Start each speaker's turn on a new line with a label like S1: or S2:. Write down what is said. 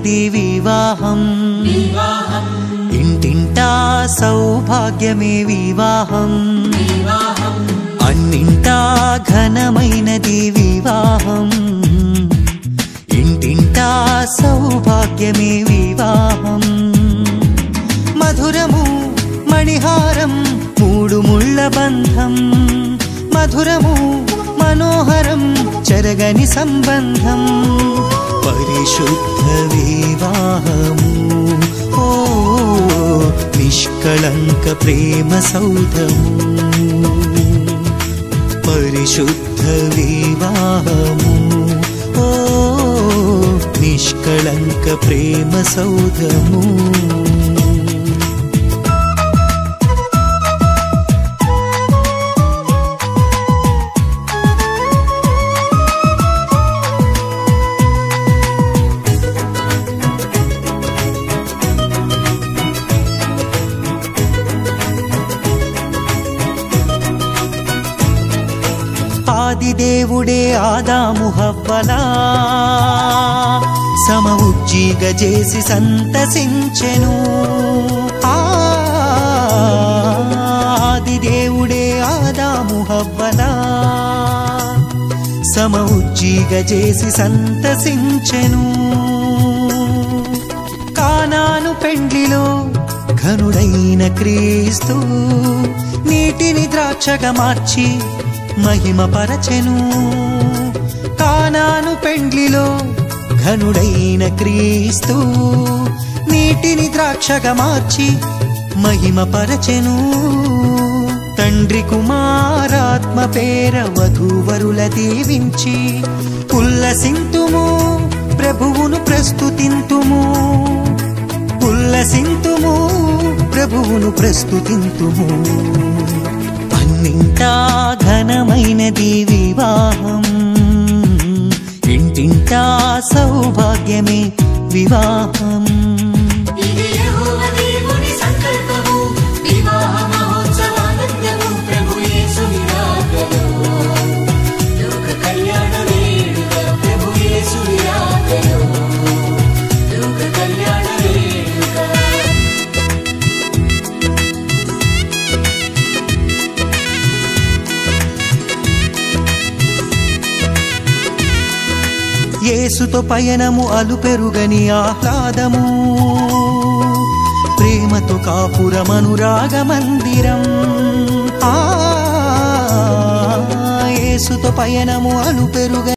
S1: సౌభాగ్యమైనది వివాహం ఇంటింటా సౌభాగ్యమే వివాహం అన్నింటా ఘనమైనది వివాహం ఇంటింటా సౌభాగ్యమే వివాహం మధురము మణిహారం మూడు ముళ్ళ బంధం మధురము మనోహరం చెరగని సంబంధం పరిశుద్ధ వివాహము ఓ నిష్కళంక ప్రేమ సౌధము పరిశుద్ధ వివాహము ఓ నిష్కళంక ప్రేమ సౌధము ఆదిదేవుడే ఆదాము హవ్వలా సమ ఉజ్జీగ చేసి సంతసించెను ఆ, ఆదిదేవుడే ఆదాము హవ్వలా సమ ఉజ్జీగ చేసి సంతసించెను కానాను పెండ్లిలో ఘనుడైన క్రీస్తు నీటిని ద్రాక్షగా మార్చి మహిమ పరచెను కానాను పెండ్లిలో ఘనుడైన క్రీస్తు నీటిని ద్రాక్షగా మార్చి మహిమ పరచెను తండ్రి కుమారాత్మ పేర వధూవరుల దీవించి ఉల్లసింతుము ప్రభువును ప్రస్తుతింతుము ఉల్లసింతుము ప్రభువును ప్రస్తుతింతుము అన్నింటా ఘనమైనది వివాహం ఇంటింటా సౌభాగ్యమే వివాహం
S2: ఇది యెహోవా దేవుని సంకల్పము వివాహ మహోత్సవానందము ప్రభు యేసుని రాకలో లోక కళ్యాణ వేడుక ప్రభు యేసుని రాకలో లోక కళ్యాణ వేడుక
S1: యేసుతో పయనము అలుపెరుగని ఆహ్లాదము ప్రేమతో కాపురమనురాగ మందిరం ఆ యేసుతో పయనము అలుపెరుగని